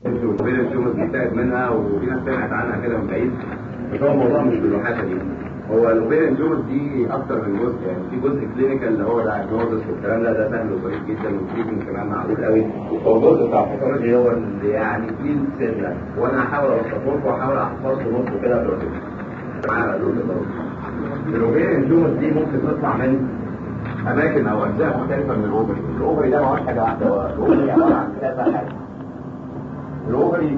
وبين التيومرز بيتاخد منها وفي ناس سمعت عنها كده من بعيد بس هو الموضوع مش بالوحاشه دي هو الاوبيريان تيومرز دي اكتر من جزء يعني في جزء كلينيكال اللي هو الدايجنوزس والكلام ده ده سهل وبسيط جدا والتريتمنت كمان معقول قوي هو الجزء بتاع الباثولوجي هو اللي يعني فيه السنه وانا هحاول اوصفه لكم واحاول احفظه نصه كده بالراحه معانا الدكتور الاوبيريان تيومرز دي ممكن تطلع من اماكن او اجزاء مختلفه من الاوفري الاوفري ده ما هوش حاجه واحده هو الاوفري عباره عن كذا حاجه الاوفري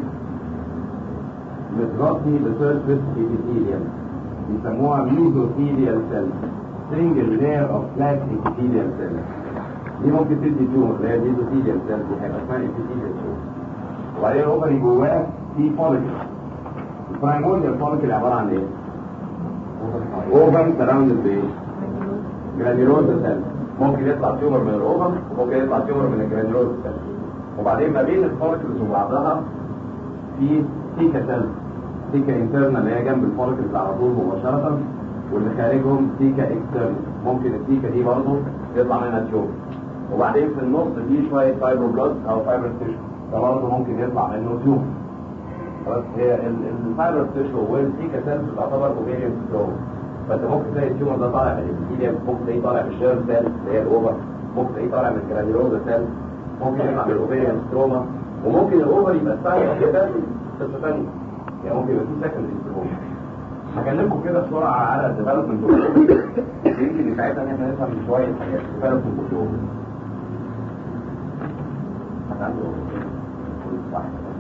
متغطي بسيرفيس epithelium بيسموها ميزوثيليال سيل سنجل لاير اوف فلات epithelial سيل دي ممكن تدي تيومر اللي هي ميزوثيليال سيل دي هيبقى اسمها epithelial تيومر وبعدين الاوفري جواه في فوليكل البرايمورديال فوليكل عباره عن ايه؟ اوفر سراوندد بايه؟ جرانيولوزا سيل ممكن يطلع تيومر من الاوفر وممكن يطلع تيومر من الجرانيولوزا سيل وبعدين ما بين الفوليكلز وبعضها في سيكا سيل سيكا انترنال اللي هي جنب الفوليكلز على طول مباشرة واللي خارجهم سيكا اكسترنال ممكن السيكا دي برضه يطلع منها تيومر وبعدين في النص في شوية فايبروبلاست او فايبر تيشو ده برضه ممكن يطلع منه تيومر خلاص هي الفايبر تيشو والسيكا سيل تعتبر اوفيريان ستروم فانت ممكن تلاقي التيومر ده طالع من الابيثيليوم ممكن تلاقيه طالع من الشيرم سيل اللي هي الاوفر ممكن تلاقيه طالع من الجرانيولوزا سيل ممكن يطلع من الاوفيريان ستروما وممكن الاوفر يبقى ستايل كده قصه ثانيه يعني ممكن يبقى في سكندري ستروما هكلمكم كده بسرعه على الديفلوبمنت يمكن يساعدنا ان احنا نفهم شويه حاجات ديفلوبمنت الاوفر صح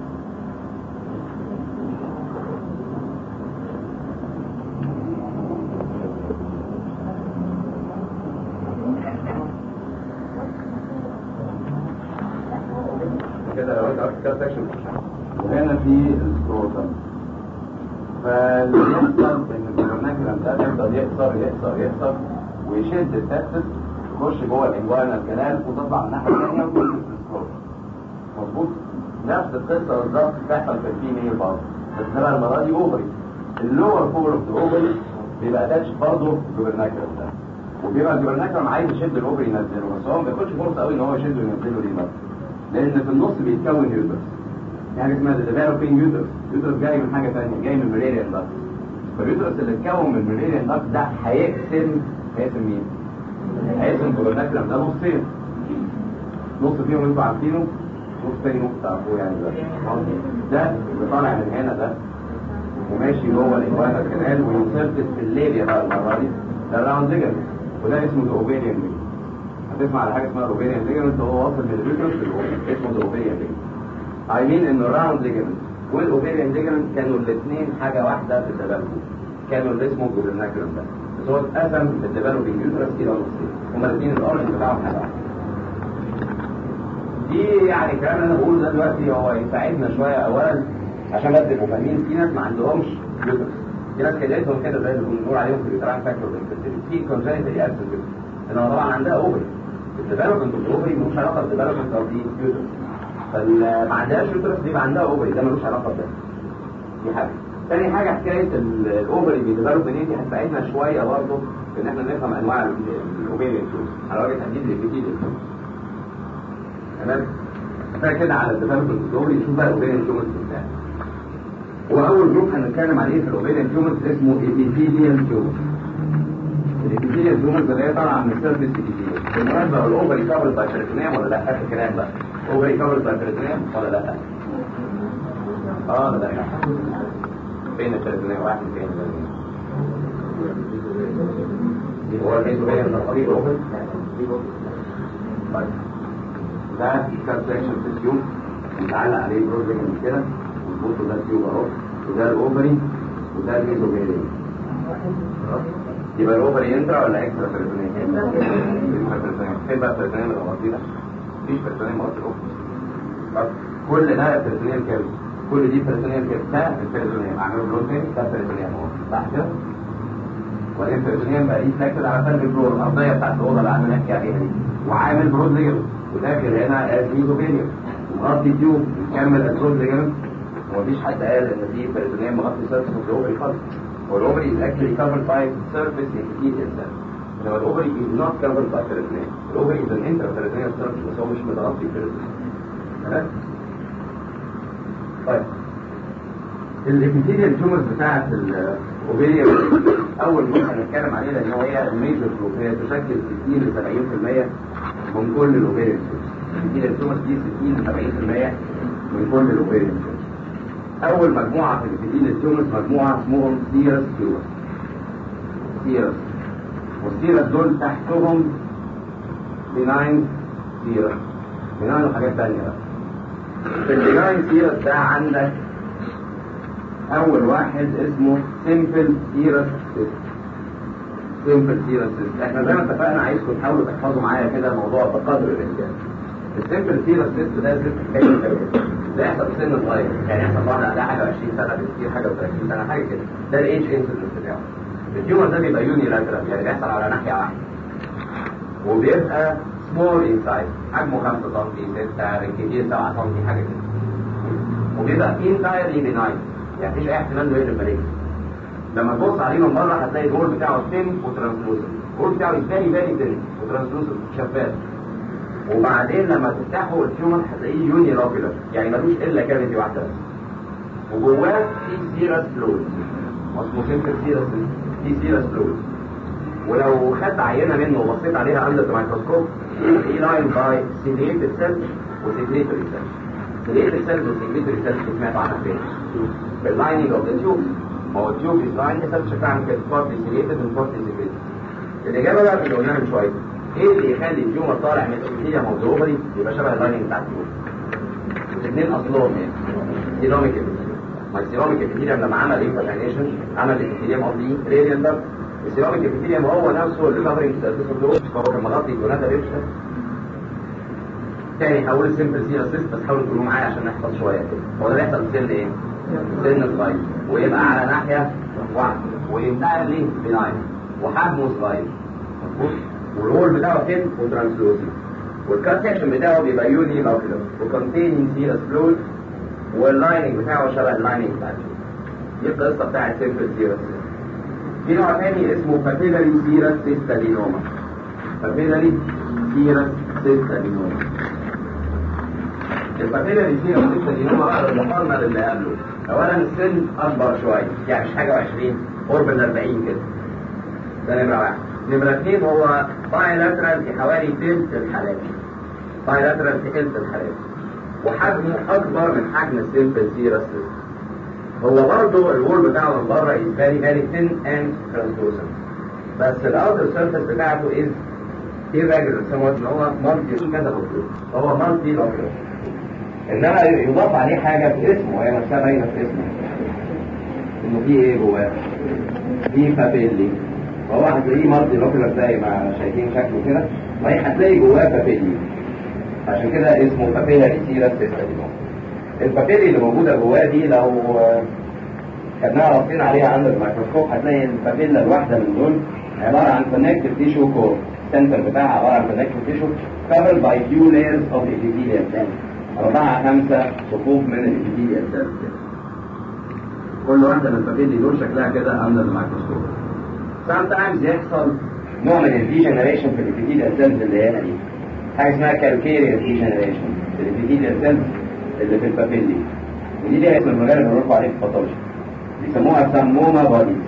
كده لو انت عرفت كده سكشن وهنا في السكروتم فاللي يحصل ان البرنامج ده يفضل يقصر يقصر يقصر ويشد التستس تخش جوه الانجوانال كانال وتطلع من الناحيه الثانيه وتنزل في السكروتم مظبوط نفس القصه بالظبط بتحصل في الفيميل برضه بس هنا المره دي اوفري اللور فور اوف ذا اوفري بيبقى اتاتش برضه جوبرناكرم ده وبيبقى الجوبرناكرم عايز يشد الاوفري ينزله بس هو ما بياخدش فرصه قوي ان هو يشده وينزله ليه بقى لان في النص بيتكون يوترس في حاجه اسمها ديفلوبينج يوترس يوترس جاي من حاجه ثانيه جاي من ميريريان داكت فاليوترس اللي اتكون من ميريريان داكت ده هيقسم هيقسم مين؟ هيقسم جوبرناكرم ده نصين نص فيهم انتوا عارفينه نص تاني نص تعرفوه يعني ده ده اللي طالع من هنا ده وماشي جوه الانوانا الكنال وينسرتس في الليبيا بقى المره دي ده الراوند ليجمنت وده اسمه الاوبيريان ليجمنت هتسمع على حاجه اسمها الاوبيريان ليجمنت هو واصل من اليوترس للاوبيريان اسمه الاوبيريان ليجمنت I mean ان الراوند ليجمنت والاوبيريان ليجمنت كانوا الاثنين حاجه واحده في الديفلوبمنت كانوا اللي اسمه جوبرناكرم ده بس هو اتقسم في الديفلوبينج يوترس الى نصين هما الاثنين الاورجن بتاعهم حاجه واحده دي يعني الكلام اللي انا بقوله ده دلوقتي هو يساعدنا شويه اولا عشان بس تبقوا فاهمين في ناس ما عندهمش يوترس في ناس كليتهم كده زي اللي بنقول عليهم في الجدران فاكتور في كونجنتال ابسنت انما طبعا عندها اوفري الديفلوبمنت اوف الاوفري ملوش علاقه بالديفلوبمنت اوف دي يوترس فاللي ما عندهاش يوترس بيبقى عندها اوفري ده ملوش علاقه بده دي حاجه تاني حاجه حكايه الاوفري بيديفلوب منين دي هتساعدنا شويه برضه في ان احنا نفهم انواع الاوفيريان تيوز على وجه تحديد الابيثيليال تمام كده على الديفلوبمنت الاوفري نشوف بقى الاوفيريان تيومرز بتاعنا واول جروب هنتكلم عليه في الاوفيريان تيومرز اسمه ابيثيليال تيومرز الابيثيليال تيومرز اللي هي طالعه من السيرفيس ابيثيليال بالمناسبه الاوفري كفرد باي بريتونيوم ولا لا اخر كلام بقى اوفري كفرد باي بريتونيوم ولا لا اه ده ده فين البريتونيوم واحد فين هو البريتونيوم ده قريب اوفري طيب ده كاب سكشن في التيوب متعلق عليه بروزنج من كده والبوتو ده التيوب اهو وده الاوفري وده الميزوبيريوم يبقى الاوفري انترا ولا اكسترا بيرتونيوم؟ فين بقى البيرتونيوم اللي غلطيه ده؟ مفيش بيرتونيوم غلط الاوفري كل ده بيرتونيوم كام؟ كل دي بيرتونيوم كام؟ ده البيرتونيوم اعمله بلون تاني ده بيرتونيوم اهو صح كده؟ وبعدين البيرتونيوم بقى ريفلكتد على سلب الفلور الارضيه بتاعت الاوضه اللي قعدنا نحكي عليها دي وعامل بروز ليجمنت وداخل هنا از ميزوبيريوم مغطي تيوب مكمل الزوز ليجمنت ومفيش حد قال ان دي بيرتونيوم مغطي سيرفيس اوف الاوفري خالص والاوفري is actually covered by surface epithelial cell انما الاوفري is not covered by peritoneum الاوفري is an intraperitoneal structure بس هو مش متغطي peritoneum تمام طيب الابيثيليال تيومرز بتاعت الاوبيريا اول نقطه هنتكلم عليها لان هي الميجر جروب هي تشكل 60 ل 70% من كل الاوبيريا الابيثيليال تيومرز دي 60 ل 70% من كل الاوبيريا اول مجموعه في الابيثيليال تيومرز مجموعه اسمهم سيرس تيومرز سيرس والسيرس دول تحتهم بناين سيرس بناين وحاجات تانية بقى في البناين سيرس ده عندك اول واحد اسمه سيمبل سيرس سيمبل سيرس احنا زي ما اتفقنا عايزكم تحاولوا تحفظوا معايا كده الموضوع بقدر الامكان السيمبل سيرس ده ست حاجه ده يحصل في سن صغير يعني يحصل واحد عندها حاجه 20 سنه بكتير حاجه و30 سنه حاجه كده ده الايج انسلنس بتاعه التيومر ده بيبقى يوني لاترال يعني بيحصل على ناحيه واحده وبيبقى سمول ان سايز حجمه 5 سم 6 بالكثير 7 سم حاجه كده وبيبقى انتايرلي بناين يعني مفيش اي احتمال انه يقلب مالجنس لما تبص عليه من بره هتلاقي الجول بتاعه ثين وترانسلوسنت الجول بتاعه فيري فيري ثين وترانسلوسنت شفاف وبعدين لما تفتحه التيومر هتلاقيه يوني لوكيولر يعني ملوش الا كافيتي واحده بس وجواه في سيرس فلويد اسمه سيمبل سيرس في سيرس فلويد ولو خدت عينه منه وبصيت عليها اندر الميكروسكوب في لاين باي سيليتد سيلز وسيكريتوري سيلز سيليتد سيلز وسيكريتوري سيلز سمعت عنها فين؟ في اللايننج اوف ذا تيوب هو التيوب ديزاين سيلز شكلها عامل كده بارت سيليتد وبارت سيكريتوري الاجابه بقى في اللي قلناها من شويه ايه اللي يخلي التيومر طالع من الابيثيليوم اوف ذا اوفري يبقى شبه اللايننج بتاع التيوب الاثنين اصلهم يعني سيراميك ما السيراميك ابيثيليوم لما عمل ريفرنيشن عمل الابيثيليوم اوف ذا راديال دارك السيراميك ابيثيليوم هو نفسه اللي كفرنج سيرفيس اوف ذا فهو كان مغطي الجوناتا ريبشن تاني هقول سيمبل سيرا سيست بس حاولوا تقولوا معايا عشان نحفظ شويه كده هو ده بيحصل في سن ايه؟ سن صغير ويبقى على ناحيه واحده وانتايرلي بناين وحجمه صغير مظبوط والرول بتاعه ثين وترانسلوسي والكات سكشن بتاعه بيبقى يوني لوكيولر وكونتيننج سيرس فلويد واللايننج بتاعه شبه اللايننج بتاع دي القصه بتاعت سيمبل سيرس في نوع تاني اسمه بابيلاري سيرس سيستادينوما بابيلاري سيرس سيستادينوما البابيلاري سيرس سيستادينوما بقى المقارنه باللي قبله اولا السن اكبر شويه يعني مش حاجه و20 قرب ال 40 كده ده نمره واحد نمره اثنين هو بايلاترال في حوالي ثلث الحالات بايلاترال في ثلث الحالات وحجمه اكبر من حجم السيمبل سيرس هو برضه الوول بتاعه من بره is very very thin and translucent بس الاوتر سيرفيس بتاعته is irregular somewhat ان هو مالتي كذا خطوط هو مالتي لوكيولر انما يضاف عليه حاجه في اسمه هي نفسها باينه في اسمه انه في ايه جواه في بابيلي فهو هتلاقيه مالتي لوكيولر زي ما شايفين شكله كده وهي هتلاقي جواه بابيلي عشان كده اسمه بابيلاري سيرس سيستم البابيلي اللي موجوده جواه دي لو خدناها بصينا عليها عند الميكروسكوب هتلاقي البابيلا الواحده من دول عباره عن كونكتيف تيشو كور السنتر بتاعها عباره عن كونكتيف تيشو covered by few layers of epithelial cells أربعة خمسة صفوف من الابيثيليال سيلز كل واحدة من البابيلي دول شكلها كده عند الميكروسكوب sometimes يحصل نوع من الديجنريشن في الابيثيليال سيلز اللي هنا دي حاجة اسمها كالكيريال ديجنريشن في الابيثيليال سيلز اللي في البابيلي ودي ليها اسم المجال اللي بنروح عليه في الباثولوجي بيسموها سموما بادي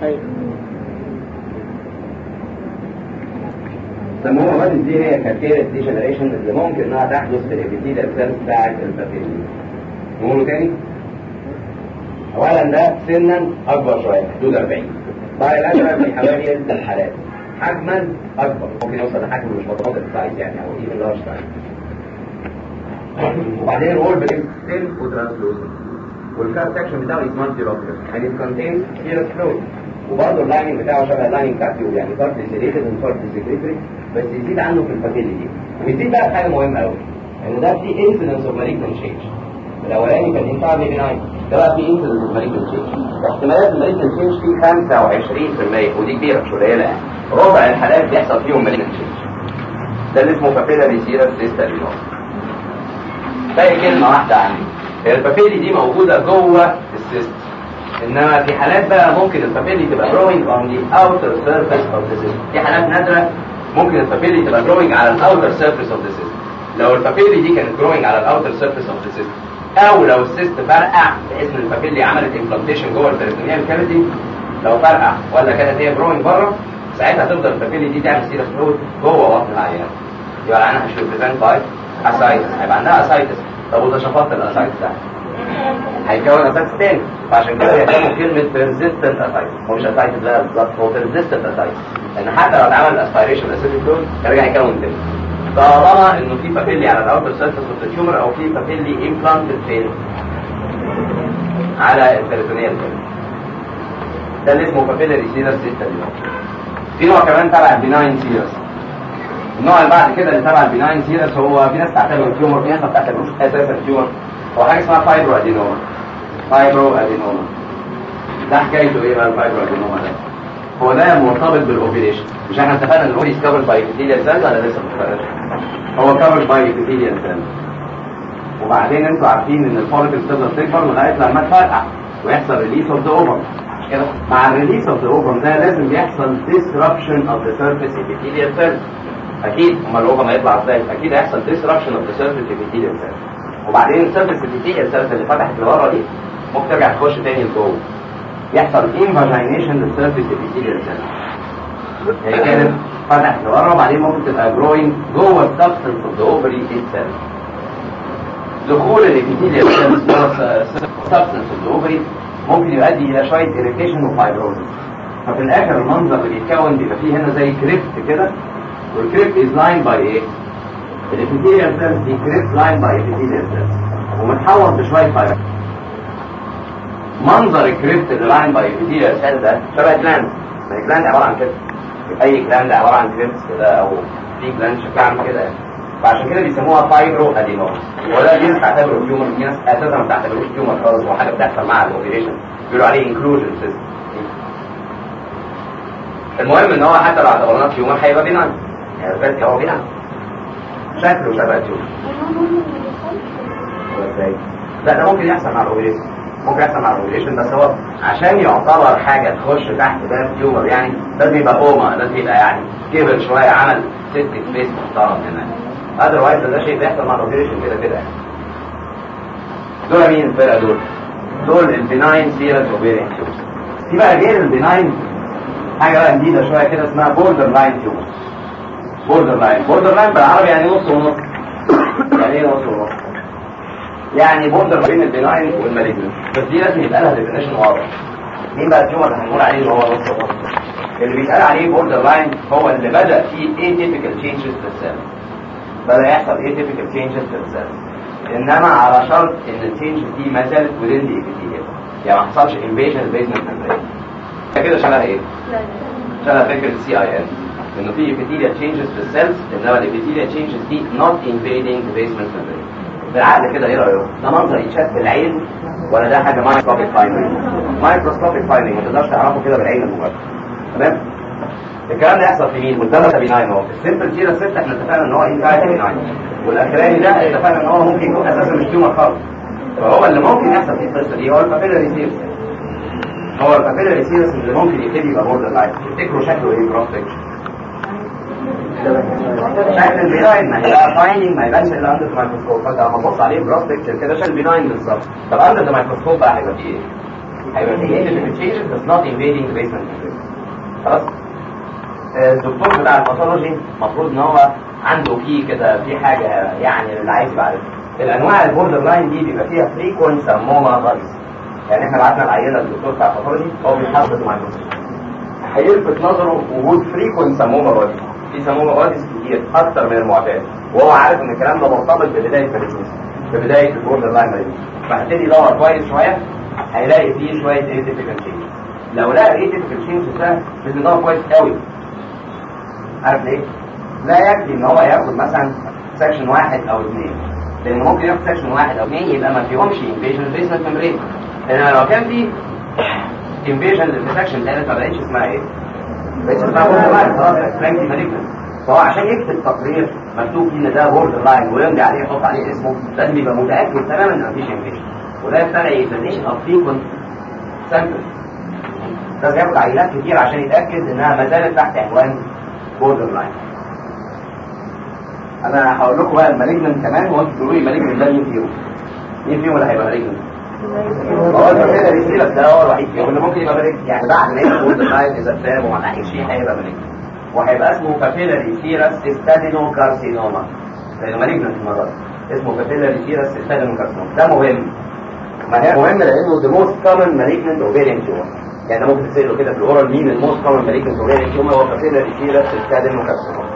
سموما بادي دي هي كالكيريال ديجنريشن اللي ممكن انها تحدث في الابيثيليال سيلز بتاعت البابيلي نقوله تاني اولا ده سنا اكبر شويه حدود 40 بعد الازرق في حوالي ست الحالات حجما اكبر ممكن يوصل لحجم مش متفاضل السايز يعني او ايفن لارج سايز وبعدين الوول بين ثين وترانسلوسنت والكات سكشن بتاعه از مالتي لوكيولر يعني it contains سيرس فلويد وبرضه اللايننج بتاعه شبه اللايننج بتاع التيوب يعني بارت سيليتد وبارت سيكريتري بس يزيد عنه في البابيلي دي ويزيد بقى في حاجه مهمه قوي انه ده في انسيدنس اوف مالجنت تشينج الاولاني كان انتاج بناين ده بقى في انسيدنس اوف مالجنت تشينج احتمالات المالجنت تشينج فيه 25% ودي كبيره مش قليله يعني ربع الحالات بيحصل فيهم مالجنت تشينج ده اللي اسمه بابيلاري سيرس سيستابينوس باقي كلمه واحده عندي هي البابيلي دي موجوده جوه السيست انما في حالات بقى ممكن البابيلي تبقى growing on the outer surface of the system في حالات نادره ممكن البابيلي تبقى growing على الاوتر surface of the system لو البابيلي دي كانت growing على الاوتر surface of the system او لو السيست فرقع بحيث ان البابيلي عملت امبلانتيشن جوه البريتونيال كافيتي لو فرقع ولا كانت هي جروينج بره ساعتها تفضل البابيلي دي تعمل سيرس فلويد جوه بطن العيان يبقى العيان هيشوف بريفنت باي اسايتس هيبقى عندها اسايتس طب وده شفط الاسايتس ده هيكون اسايتس تاني فعشان كده بيعملوا كلمه بيرزيستنت اسايتس هو مش اسايتس لا بالظبط هو بيرزيستنت اسايتس لان حتى لو اتعمل اسبيريشن اسيتيك فلويد يرجع يكون تاني طالما انه في بابيلي على الاوتر سيرفيس اوف التيومر او في بابيلي امبلانتد فين على البريتونيال ده اللي اسمه بابيلاري سيرس سيستم في نوع كمان تبع البناين سيرس النوع اللي بعد كده اللي تبع البناين سيرس هو في ناس تعتبره التيومر في ناس ما بتعتبروش اساسا التيومر هو حاجه اسمها فايبرو ادينوما فايبرو ادينوما ده حكايته ايه بقى الفايبرو ادينوما ده هو ده مرتبط بالاوبريشن مش احنا اتفقنا ان هو يسكفر باي ابيثيليال سيلز ولا لسه ما اتفقناش هو كفر باي ابيثيليال سيلز وبعدين انتوا عارفين ان الفوليكلز تفضل تكبر لغايه لما تفرقع ويحصل ريليس اوف ذا اوفر مش كده مع الريليس اوف ذا اوفر ده لازم يحصل disruption of the surface epithelial cells اكيد اما الاوفر ما يطلع ازاي اكيد هيحصل disruption of the surface epithelial cells وبعدين السيرفيس epithelial cells اللي فتحت لورا دي ممكن ترجع تخش تاني لجوه يحصل invagination للسيرفيس epithelial cells هي كانت فتحت لورا وبعدين ممكن تبقى growing جوه السبستنس اوف ذا اوفري itself دخول الابيثيليال سيلز جوه السبستنس اوف ذا اوفري ممكن يؤدي الى شويه irritation وفايبروزس ففي الاخر المنظر اللي بيتكون بيبقى فيه هنا زي كريبت كده والكريبت از لاين باي ايه؟ الابيثيليال سيلز دي كريبت لاين باي ابيثيليال سيلز ومتحوط بشويه فايبر منظر الكريبت اللي لاين باي ابيثيليال سيل ده شبه جلاند ما هي جلاند عباره عن كده اي جلاند عباره عن كريبس كده او في جلاند شكلها عامل كده يعني فعشان كده بيسموها فايبرو ادينوما وده دي ناس تعتبره تيومر في ناس اساسا ما بتعتبروش تيومر خالص هو حاجه بتحصل مع الاوبريشن بيقولوا عليه انكلوجن سيستم المهم ان هو حتى لو اعتبرناه تيومر هيبقى بينان يعني دلوقتي هو بينان شكله شبه تيومر ازاي؟ لا ده ممكن يحصل مع الاوبريشن ممكن يحصل مع الاوبريشن بس هو عشان يعتبر حاجه تخش تحت باب تيومر يعني لازم يبقى اوما لازم يبقى يعني كبر شويه عمل ست سبيس محترم هنا اذروايز ده شيء بيحصل مع الاوبريشن كده كده يعني دول مين الفرقه دول؟ دول البناين سيرس اوبيريان تيومرز في بقى غير البناين حاجه بقى جديده شويه كده اسمها بوردر لاين تيومرز بوردر لاين بوردر لاين بالعربي يعني نص ونص يعني ايه نص ونص؟ يعني بوردر بين البناين والمالجنس بس دي لازم يبقى لها ديفينيشن واضح مين بقى التيومر اللي هنقول عليه اللي هو نص ونص اللي بيتقال عليه بوردر لاين هو اللي بدا فيه atypical changes في السيل بدا يحصل atypical changes في السيل انما على شرط ان التشينج دي ما زالت within the epithelium يعني ما حصلش invasion basement membrane كده شبه ايه؟ شبه فكره سي اي ان انه في epithelial changes في السيلز انما الابيثيليال changes دي not invading the basement membrane بالعقل كده ايه رايك؟ ده منظر يتشاف بالعين ولا ده حاجه مايكروسكوبيك فايندنج؟ مايكروسكوبيك فايندنج ما تقدرش تعرفه كده بالعين المجرد تمام؟ الكلام ده يحصل في مين؟ قدامك بيناين اهو السيمبل سيرا ست احنا اتفقنا ان هو انتايت بيناين والاخراني ده اتفقنا ان هو ممكن يكون اساسا مش تيومر خالص فهو اللي ممكن يحصل في القصه دي هو البابيلاري سيرس هو البابيلاري سيرس اللي ممكن يبتدي يبقى بوردر لاين تفتكروا شكله ايه كروس سكشن شكل البناين ما هي فايننج ما يبانش الا اندر الميكروسكوب فانت لما تبص عليه بروس بيكتشر كده شكل البناين بالظبط طب اندر الميكروسكوب بقى هيبقى فيه ايه؟ هيبقى فيه ايه تشينجز بس نوت انفيدنج ذا بيسمنت خلاص الدكتور بتاع الباثولوجي المفروض ان هو عنده فيه كده في حاجه يعني اللي عايز يعرفها الانواع البوردر لاين دي بيبقى فيها فريكونت سموما غلس يعني احنا بعتنا العينه للدكتور بتاع الباثولوجي هو بيحدد الميكروسكوب هيلفت نظره وجود فريكونت سموما غلس في سمومه غلس كتير اكتر من المعتاد وهو عارف ان الكلام ده مرتبط ببدايه البريزنس ببدايه البوردر لاين ماليز فهبتدي يدور كويس شويه هيلاقي فيه شويه ايه تيبيكال تشينج لو لقى ايه تيبيكال تشينج ده لازم يدور كويس قوي عارف ليه؟ لا يكفي ان هو ياخد مثلا سكشن واحد او اثنين لان ممكن ياخد سكشن واحد او اثنين يبقى ما فيهمش انفيجن البيسمنت ممبرين لان لو كان في انفيجن في سكشن ثالث ما بقتش اسمها ايه؟ بقتش اسمها بوردر لاين خلاص فرانكي مالجنت فهو عشان يكتب تقرير مكتوب فيه ان ده بوردر لاين ويمضي عليه يحط عليه اسمه لازم يبقى متاكد تماما ان مفيش انفيجن وده يستدعي اكزاميشن اوف فريكونت سامبل لازم ياخد عينات كتير عشان يتاكد انها ما زالت تحت عنوان بوردر لاين انا هقول لكم بقى المالجنت كمان وانتوا تقولوا لي المالجنت ده مين فيهم مين فيهم اللي هيبقى مالجنت؟ هو البابيلاري سيرس ده هو الوحيد فيهم اللي ممكن يبقى مالجنت يعني بعد ما يدخل اللاين اذا تاب وما لحقش هيبقى مالجنت وهيبقى اسمه بابيلاري سيرس استادينو كارسينوما لانه مالجنت المره دي اسمه بابيلاري سيرس استادينو كارسينوما ده مهم ما هي مهم لانه the most common malignant ovarian tumor يعني ممكن تسأله كده في الاورال مين الموست كومن malignant ovarian tumor هو بابيلاري سيرس استادينو كارسينوما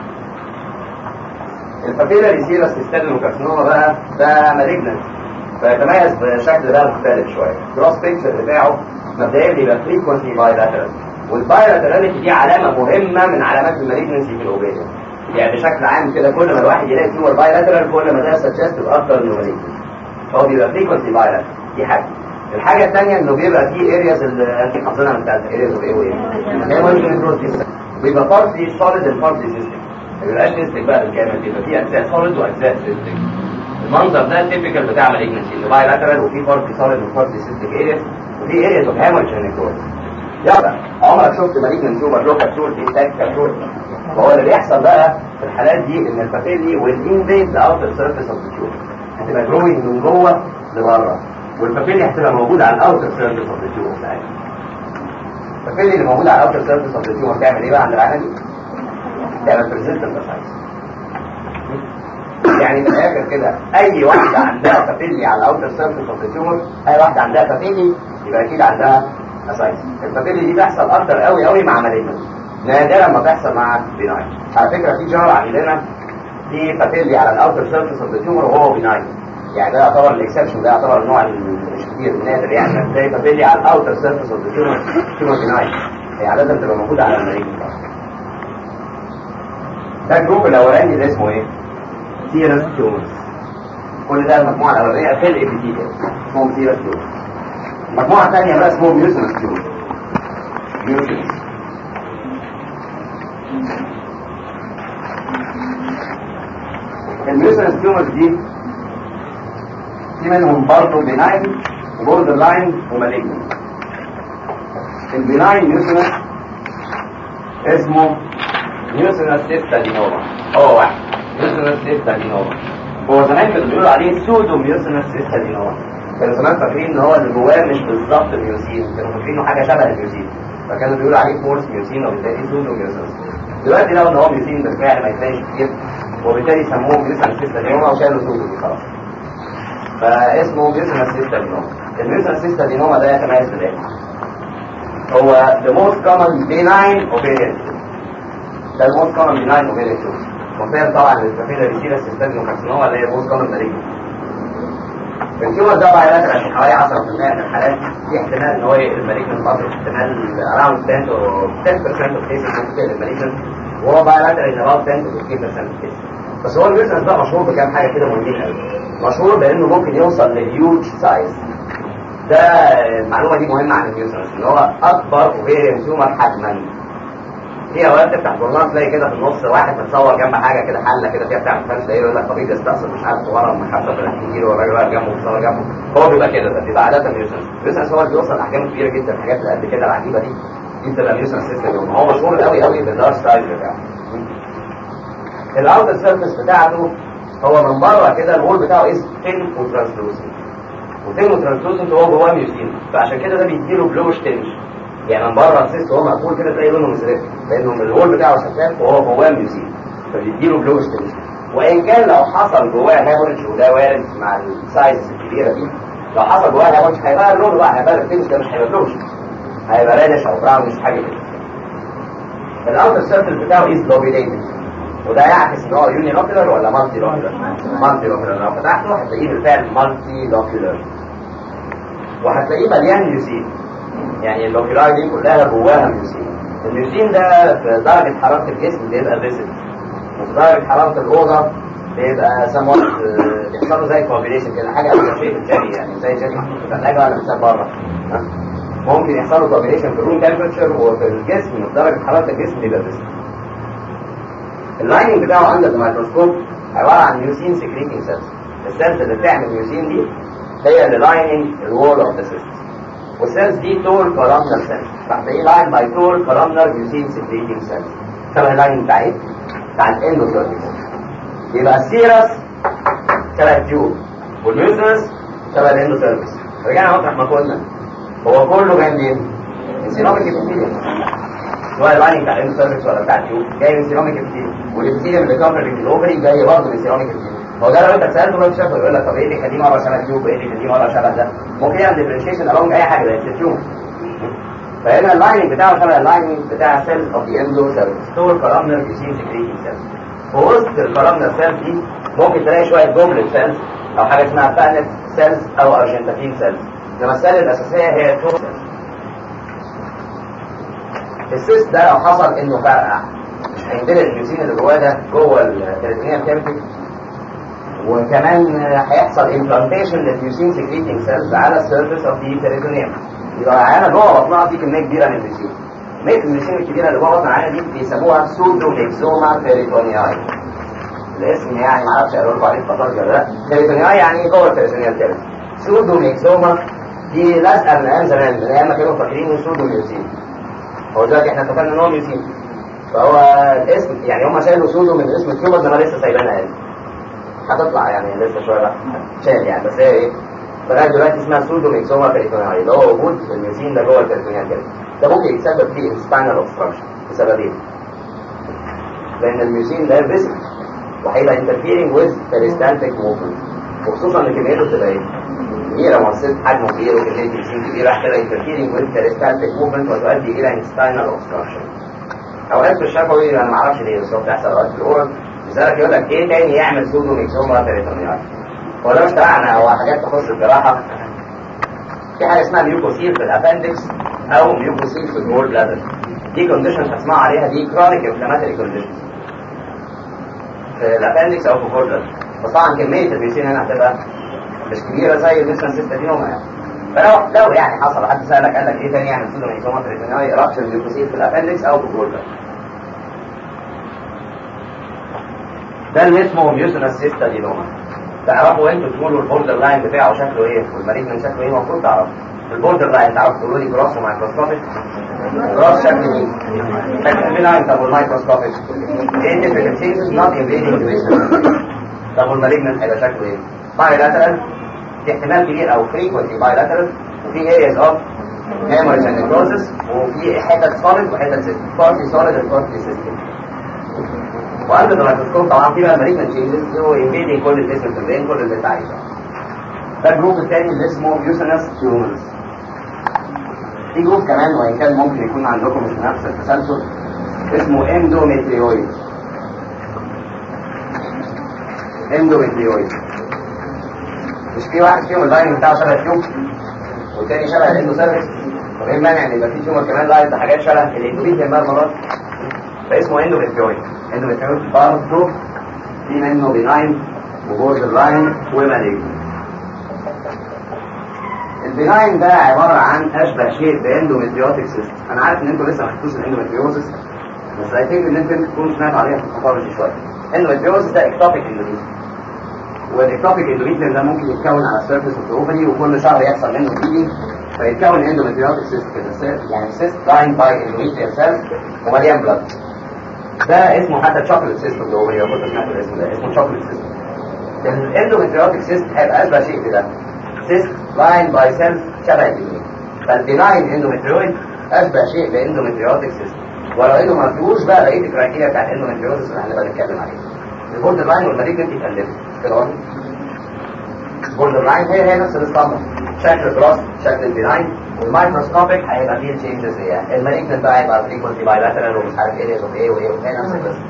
البابيلاري سيرس استادينو كارسينوما بقى ده مالجنت فيتميز بشكل ده مختلف شويه الكروس بيكتشر بتاعه مبدئيا بيبقى فريكونسي بايلاترال والبايلاتراليتي دي علامه مهمه من علامات المالجنسي في الاوبيريا يعني بشكل عام كده كل ما الواحد يلاقي تيومر بايلاترال كل ما ده سجستيف اكتر انه مالجنسي فهو بيبقى فريكونسي بايلاترال دي حاجه الحاجه الثانيه انه بيبقى فيه ارياز اللي انت حافظينها من ثالثه ارياز وايه وايه هي مالجنسي بروتين بيبقى بارتي سوليد اند بارتي سيستم ما بيبقاش سيستم بقى بالكامل بيبقى فيه اجزاء سوليد واجزاء سيستم المنظر ده تيبيكال بتاع مالجنسي اللي باي لاترال وفي بارتي سوليد وبارتي سيستيك ارياز وفي ارياز اوف هامج نيكروز يلا عمرك شفت مالجنسي تومر له كبسول في تاك كبسول فهو اللي بيحصل بقى في الحالات دي ان البابيلي والانفيد ذا اوتر سيرفيس اوف ذا تيوب هتبقى جروينج من جوه لبره والبابيلي هتبقى موجوده على الاوتر سيرفيس اوف ذا تيوب بتاعتها البابيلي اللي موجوده على الاوتر سيرفيس اوف ذا تيوب بتعمل ايه بقى عند العينه دي؟ تعمل بريزنتنت سايز يعني من الاخر كده اي واحده عندها بابيلي على الاوتر سيرفيس اوف التيومر اي واحده عندها بابيلي يبقى اكيد عندها اسايس البابيلي دي بتحصل اكتر قوي قوي مع مالجنت نادرا ما بتحصل مع بيناين على فكره في جار عندنا في بابيلي على الاوتر سيرفيس اوف التيومر وهو بيناين يعني ده يعتبر الاكسبشن ده يعتبر النوع اللي مش كتير نادر يعني تلاقي بابيلي على الاوتر سيرفيس اوف التيومر تيومر بيناين هي عاده بتبقى موجوده على المالجنت ده الجروب الاولاني اللي اسمه ايه؟ سيرس تيومرز كل ده المجموعة الأولانية في الإبيثيليوم اسمهم سيرس تيومرز المجموعة الثانية بقى اسمهم ميوسنس تيومرز ميوسنس الميوسنس تيومرز دي في منهم برضه بيناين وبوردر لاين ومالجنت البيناين ميوسنس اسمه ميوسنس سيستادينوما هو واحد ميوسنس سيستادينوما هو زمان كانوا بيقولوا عليه سودو ميوسنس سيستادينوما كانوا زمان فاكرين ان هو اللي جواه مش بالظبط ميوسين كانوا فاكرينه حاجه شبه الميوسين فكانوا بيقولوا عليه فورس ميوسين وبالتالي سودو ميوسنس دلوقتي لقوا ان هو ميوسين بالفعل ما يتلاقيش كتير وبالتالي سموه ميوسنس سيستادينوما وشالوا سودو دي خلاص فاسمه ميوسنس سيستادينوما الميوسنس سيستادينوما ده يتميز بالايه؟ هو the most common benign ovarian ده الموست كومن benign ovarian tumor كومبير طبعا للكافيلا ريسيلا سيستم كارسينوما اللي هي موست كومن مالجنت التيومر ده بقى يلاتر عشان حوالي 10% من الحالات في احتمال ان هو يقلب مالجنت برضه احتمال اراوند 10 to 10% اوف كيسز ممكن تقلب مالجنت وهو بقى يلاتر ان about 10 to 15% اوف كيسز بس هو البيزنس ده مشهور بكام حاجه كده مهمين قوي مشهور بانه ممكن يوصل لهيوج سايز ده المعلومه دي مهمه عن البيزنس ان هو اكبر اوفيريان تيومر حجما في اوقات تفتح جورنال تلاقي كده في النص واحد متصور جنب حاجه كده حله كده فيها بتاع فاهم تلاقيه يقول لك طبيب يستقصد مش عارف ورا المحطه 30 كيلو والراجل واقف جنبه متصور جنبه هو بيبقى كده ده بيبقى عاده ميوسنس ميوسنس هو اللي بيوصل لاحجام كبيره جدا الحاجات اللي قد كده العجيبه دي دي بتبقى ميوسنس سيستم هو مشهور قوي قوي باللارج سايز بتاعه الاوتر سيرفيس بتاعته هو من بره كده الوول بتاعه اسمه ثين وترانسلوسنت وثين وترانسلوسنت هو جواه ميوسين فعشان كده ده بيديله بلوش تنش يعني من بره السيست وهو مقفول كده تلاقي لونه مزرق لانه الوول بتاعه شفاف وهو جواه ميوسين فبيديله بلوش تنش وان كان لو حصل جواه هامورج وده وارد مع السايز الكبيره دي لو حصل جواه هامورج هيبقى اللون بقى هيبقى التنش ده مش هيبقى بلوش هيبقى رادش او براونش حاجه كده الاوتر سيرفيس بتاعه از لوبيليتد وده يعكس ان هو يوني لوكيولر ولا مالتي لوكيولر مالتي لوكيولر لو فتحته هتلاقيه بالفعل مالتي لوكيولر وهتلاقيه مليان ميوسين يعني اللوكيولاي دي كلها جواها ميوسين الميوسين ده في درجة حرارة الجسم بيبقى فيسد وفي درجة حرارة الأوضة بيبقى سموت بيحصل له زي كوابيليشن كده حاجة أو شيء الجري يعني زي جري محطوط في الثلاجة ولا بتساب بره ممكن يحصل له كوابيليشن في الروم تمبرتشر وفي الجسم في درجة حرارة الجسم بيبقى فيسد اللايننج بتاعه عند الميكروسكوب عبارة عن ميوسين سكريتنج سيلز السيلز اللي بتعمل ميوسين دي هي اللي لايننج الوول اوف ذا سيستم والسيلز دي تول كولامنر سيلز فهتلاقيه لاين باي تول كولامنر ميوسين سكريتنج سيلز شبه اللاين بتاع ايه؟ بتاع الاندوثيرميك يبقى السيرس شبه التيوب والميوسنس شبه الاندو سيرفيس رجعنا مطرح ما كنا هو كله جاي منين؟ من سيراميك ابيثيليوم سواء اللايننج بتاع الاندو سيرفيس ولا بتاع التيوب جاي من سيراميك ابيثيليوم والابيثيليوم اللي كفر الاوفري جاي برضه من سيراميك ابيثيليوم هو ده لو انت سالته لو شافه يقول لك طب ايه اللي يخليه مره شبه التيوب وايه اللي يخليه مره شبه ده ممكن يعمل ديفرنشيشن along اي حاجه زي التيوب فهنا اللايننج بتاعه شبه اللايننج بتاع سيلز اوف ذا اندو سيرفيس ستور كولامنر بيسين سكريتنج سيلز في وسط الكولامنر سيلز دي ممكن تلاقي شويه جمله سيلز او حاجه اسمها فانت سيلز او ارجنتين سيلز انما السيل الاساسيه هي التور سيلز السيست ده لو حصل انه فرقع مش هيندل الجيوسين اللي جواه ده جوه الكريتينيال كافيتي وكمان هيحصل امبلانتيشن للجيوسين سكريتنج سيلز على السيرفيس اوف ذا كريتينيال يبقى العيانه جوه بطنها في كميه كبيره من الجيوسين كميه الجيوسين الكبيره اللي جوه بطن العيانه دي بيسموها سودو ميكزوما بيريتونياي الاسم يعني ما اعرفش اقول لكم عليه فطار ولا لا بيريتونياي يعني جوه الكريتينيال كافيتي سودو ميكزوما دي لازقه من ايام زمان من ايام ما كانوا فاكرين سودو ميوسين هو دلوقتي احنا اتفقنا ان هو ميوسين فهو الاسم يعني هم شالوا سودو من اسم التيومر ده ما لسه سايبينها يعني هتطلع يعني لسه شويه بقى شال يعني بس هي ايه لغايه دلوقتي اسمها سودو ميكسوما بيريتونيال اللي هو وجود الميوسين ده جوه البيريتونيال كده ده ممكن يتسبب فيه سباينال اوبستراكشن بسببين لان الميوسين ده فيزيك وهيبقى انترفيرنج ويز بيريستالتيك موفمنت وخصوصا ان كميته بتبقى ايه؟ كبيره مؤسسه حجمه كبير وكميه ميوسين كبيره هتبقى انترفيرنج ويز بيريستالتيك موفمنت وتؤدي الى سباينال اوبستراكشن اوقات في الشفوي انا ما اعرفش ليه بس هو بتحصل اوقات في الاورال لذلك يقول لك ايه تاني يعمل سودو ميكسوما بيريتونيال هو ده مش تبعنا هو حاجات تخص الجراحه في حاجه اسمها ميوكوسيل في الابندكس او ميوكوسيل في الجول بلادر دي كونديشن هتسمع عليها دي كرونيك انفلاماتوري كونديشن في الابندكس او في الجول بلادر بس طبعا كميه الميوسين هنا هتبقى مش كبيره زي الميسن سيستاتينوما يعني فلو لو يعني حصل حد سالك قال لك ايه تاني يعمل سودو ميكسوما بيريتونيال رابشر ميوكوسيل في الابندكس او في الجول بلادر ده اللي اسمه ميوسنس سيستادينوما تعرفوا انتوا تقولوا البوردر لاين بتاعه شكله ايه والمريض شكله ايه المفروض تعرفوا البوردر لاين تعرفوا تقولوا لي جراس ومايكروسكوبيك جراس شكله ايه شكل البناين طب والمايكروسكوبيك ايه تفرق تشينجز نوت انفيدنج طب والمالجنت هيبقى شكله ايه بايلاترال في احتمال كبير او فريكونتلي بايلاترال وفي areas of hemorrhage and necrosis وفي حتت solid وحتت سيستم partly solid and partly system وقبل الميكروسكوب طبعا في بقى مالجنت تشينجز هو انفيدنج كل الجسم في البين كل اللي انت عايزه ده الجروب الثاني اللي اسمه ميوسنس تيومرز في جروب كمان وان كان ممكن يكون عندكم مش نفس التسلسل اسمه اندوميتريويد اندوميتريويد مش في واحد فيهم اللاين بتاعه شبه التيوب والتاني شبه الاندوسيرفيس طب ايه المانع ان يبقى في تيومر كمان لاين حاجات شبه الاندوميتريويد بقى المرات فاسمه اندوميتريويد اندوميتريويد برضه في منه بناين وبوردر لاين ومالجن البناين ده عبارة عن أشبه شيء باندوميتريوتيك سيستم أنا عارف إن أنتوا لسه ما خدتوش الاندوميتريوزس بس أي ثينك إن أنتوا تكونوا سمعتوا عليها في الباثولوجي شوية الاندوميتريوزس ده اكتوبيك اندوميتريوم والاكتوبيك اندوميتريوم ده ممكن يتكون على السيرفيس اوف الاوفري وكل شهر يحصل منه بليدنج فيتكون اندوميتريوتيك سيستم كده يعني سيست لاين باي اندوميتريال سيلز ومليان بلاد ده اسمه حتى تشوكلت سيستم اللي هو لو كنت سمعت الاسم ده اسمه تشوكلت سيستم الاندوميتريوتيك سيست هيبقى اشبه شيء كده سيست لاين باي سيلز شبه الجنين فالبناين اندوميتريويد اشبه شيء باندوميتريوتيك سيستم ولو انه ما فيهوش بقى بقيه الكرايتيريا بتاعت الاندوميتريوزس اللي هنبقى نتكلم عليها البوردر لاين والمالجنت يتقلبوا كده واضح البوردر لاين هي هي نفس الاسطمبه شكل الراس شكل البناين والمايكروسكوبيك هيبقى فيه تشينجز هي المالجنت بقى هيبقى فريكونسي بايلاترال ومش عارف ايه وايه وايه وايه نفس القصه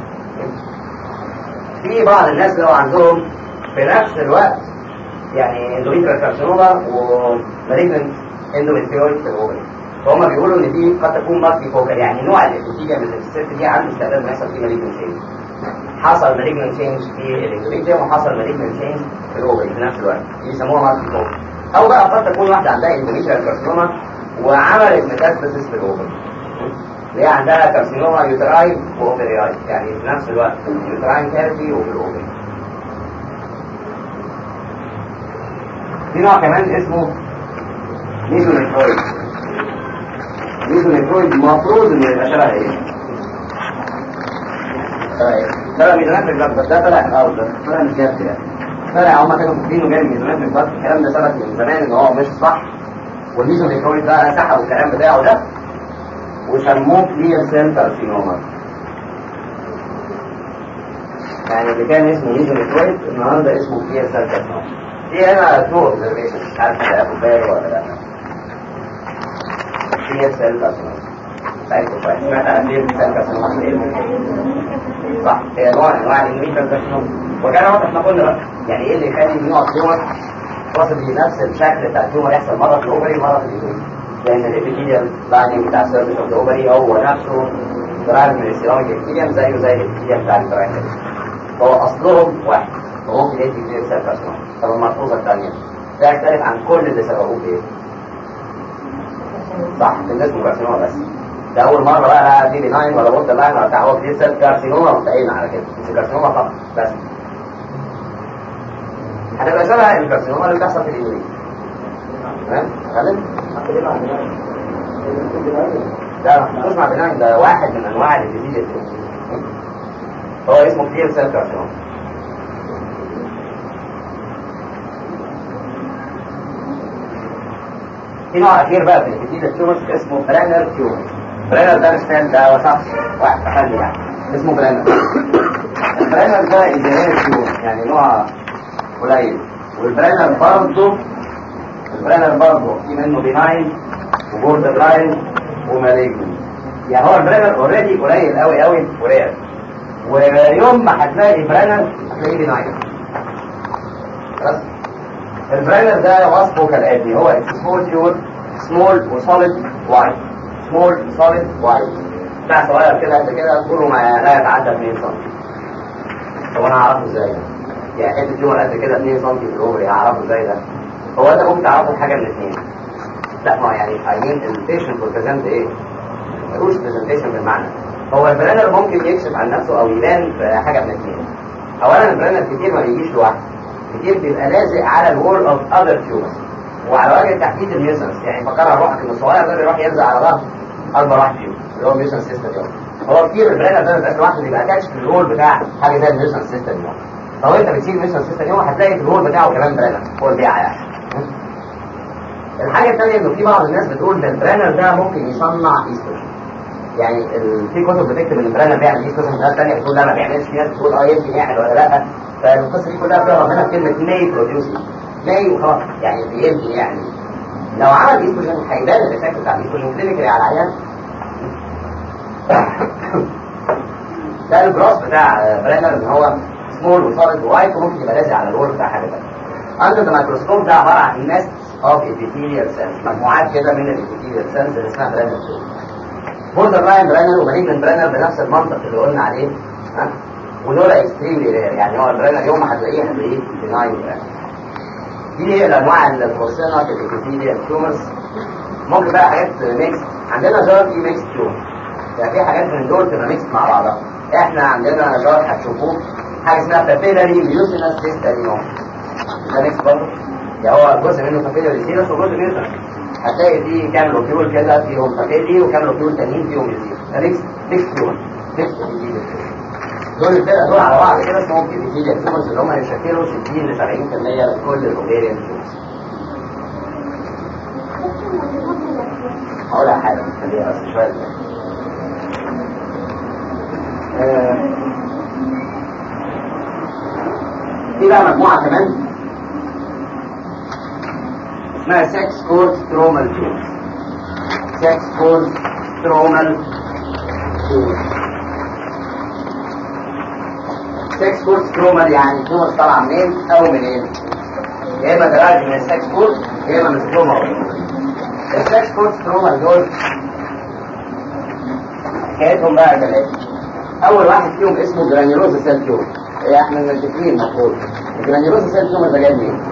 في بعض الناس لو عندهم في نفس الوقت يعني اندوميتريال كارسينوما ومالجنت اندوميتريويد في الاوفري فهم بيقولوا ان دي قد تكون مالتي فوكال يعني نوع الابيثيليا من الست دي عنده استعداد ان يحصل فيه مالجنت تشينج حصل مالجنت تشينج في الاندوميتريوم وحصل مالجنت تشينج في الاوفري في نفس الوقت دي بيسموها مالتي فوكال او بقى قد تكون واحده عندها اندوميتريال كارسينوما وعملت ميتاستاسيس في الاوفري اللي هي عندها كارسينوما يوتراين واوفرياي يعني في نفس الوقت يوتراين كارثي وفي الاوفري في نوع كمان اسمه ميزونيكرويد ميزونيكرويد المفروض انه يبقى شبه ايه؟ شبه ايه؟ شبه ميزونيكرويد بس ده طلع من الارض ده طلع من الجبل يعني طلع هما كانوا فاكرينه جاي من زمان من فتره الكلام ده ثبت من زمان ان هو مش صح والميزونيكرويد ده سحبوا الكلام بتاعه ده وسموه كلير سيل كارسينوما يعني اللي كان اسمه ميزونيكرويد النهارده اسمه كلير سيل كارسينوما دي هنا تو اوبزرفيشن مش عارف تاخد بالي ولا لا كلير سيل كارسينوما ساعتكم شويه سمعت عن كلير سيل كارسينوما ايه صح هي نوع من انواع الانويشن كارسينوما وكان واضح احنا قلنا بقى يعني ايه اللي يخلي نوع التيومر واصل بنفس الشكل بتاع التيومر يحصل مره في الاوفري مره في الاوفري لان الابيثيليال لايننج بتاع السيرفيس اوف الاوفري هو نفسه درايف من السيراميك ابيثيليوم زيه زي الابيثيليوم بتاع الدرايف هو اصلهم واحد فممكن يدي كلير سيل كارسينوما طب الملحوظه الثانيه ده يختلف عن كل اللي سببوه بايه؟ صح بالنسبه للكارسينوما بس ده اول مره بقى لا دي بناين ولا بوت لاين ولا بتاع هو كلير سيل كارسينوما وانتهينا على كده مش كارسينوما فقط بس هتبقى شبه الكارسينوما اللي بتحصل في الإيميل تمام؟ غالب؟ ده تسمع بناين ده واحد من انواع الجديد هو اسمه كلير سيل كارسينوما في نوع اخير بقى في الجديد التيومرز اسمه برانر تيومر برانر ده مش فاهم ده هو شخص واحد تخلي يعني اسمه برانر البرانر ده انجينير تيومر يعني نوع قليل والبرانر برضه البرانر برضه في منه بيناين وبوردر لاين وماليجن يعني هو البرانر اوريدي قليل قوي قوي ورير ويوم ما هتلاقي برانر هتلاقيه بيناين بس البرانر ده وصفه كالاتي هو سمول تيور سمول وسوليد وايت سمول سوليد وايت بتاع صغير كده قد كده طوله ما لا يتعدى 2 سم طب انا اعرفه ازاي يعني حته تيومر قد كده 2 سم في الاوفري هعرفه ازاي ده هو انت ممكن تعرفه حاجه من الاثنين لا ما يعني اي مين البيشنت والبريزنت ايه ملوش برزنتيشن بالمعنى هو البرانر ممكن يكشف عن نفسه او يبان في حاجه من الاثنين اولا البرانر كتير ما بيجيش لوحده كتير بيبقى لازق على الوول اوف اذر تيومرز وعلى وجه تحديد الميوسنس يعني فكرها روحك ان الصغير ده بيروح يلزق على ظهر اكبر واحد فيهم اللي هو الميوسنس سيستم يوم هو كتير البرانر ده ما بيبقاش لوحده بيبقى اتاتش في الوول بتاع حاجه زي الميوسنس سيستم يوم لو انت بتشيل الميوسنس سيستم يوم هتلاقي في الوول بتاعه كمان برانر هو البيعه يعني الحاجه الثانيه انه في بعض الناس بتقول ده البرانر ده ممكن يصنع ايستروجين يعني ال- في كتب بتكتب ان البرانر بيعمل ايستروجين ناس ثانيه بتقول لا ما بيعملش في ناس بتقول اه يمكن يعمل ولا لا فالقصه دي كلها فيها ربنا في كلمه ماي بروديوسنج ماي وخلاص يعني يمكن يعني لو عمل ايستروجين هيبان الافكت بتاع الايستروجين كلينيكالي على العيان ده الجراس بتاع برانر ان هو سمول وصالد وايت وممكن يبقى لازق على الورك بتاع حاجه ثانيه اندر الميكروسكوب ده عباره عن ناس اوف epithelial cells مجموعات كده من الابيثيليال سيلز اللي اسمها برانر بوردر لاين برانر ومالجنت برانر بنفس المنطق اللي قلنا عليه ها ودول اكستريملي رير يعني هو البرانر يوم ما هتلاقيه هتلاقيه بناين برانر دي هي الانواع اللي تخصنا في الابيثيليال تيومرز ممكن بقى حاجات ميكس عندنا جار في ميكس تيومر يعني في حاجات من دول تبقى ميكس مع بعضها احنا عندنا جار هتشوفوه حاجه اسمها بابيلاري ميوسينس سيستانيوم ده ميكس برضه يعني هو جزء منه بابيلاري سيرس وجزء ميوسينس هتلاقي فيه كام لوكيول كده فيهم بابيلي وكام لوكيول تانيين فيهم ميوسينس ده ميكس ميكس تيومر ميكس دول الفرق دول على بعض كده اسمهم ابيثيليال تيومرز اللي هم هيشكلوا 60 ل 70% من كل الاوفيريان تيومرز هقول على حاجه خليها بس شويه آه، في بقى مجموعه كمان اسمها سكس كورد سترومال تيومر سكس كورد سترومال تيومر سكس كورد سترومال يعني تيومر طالعه منين او منين يا اما دراج من السكس كورد يا اما من ستروما السكس كورد سترومال دول حكايتهم بقى ثلاثه اول واحد فيهم اسمه جرانيولوزا سيل تيومر إيه احنا متفقين المفروض الجرانيولوزا سيل تيومر ده جاي منين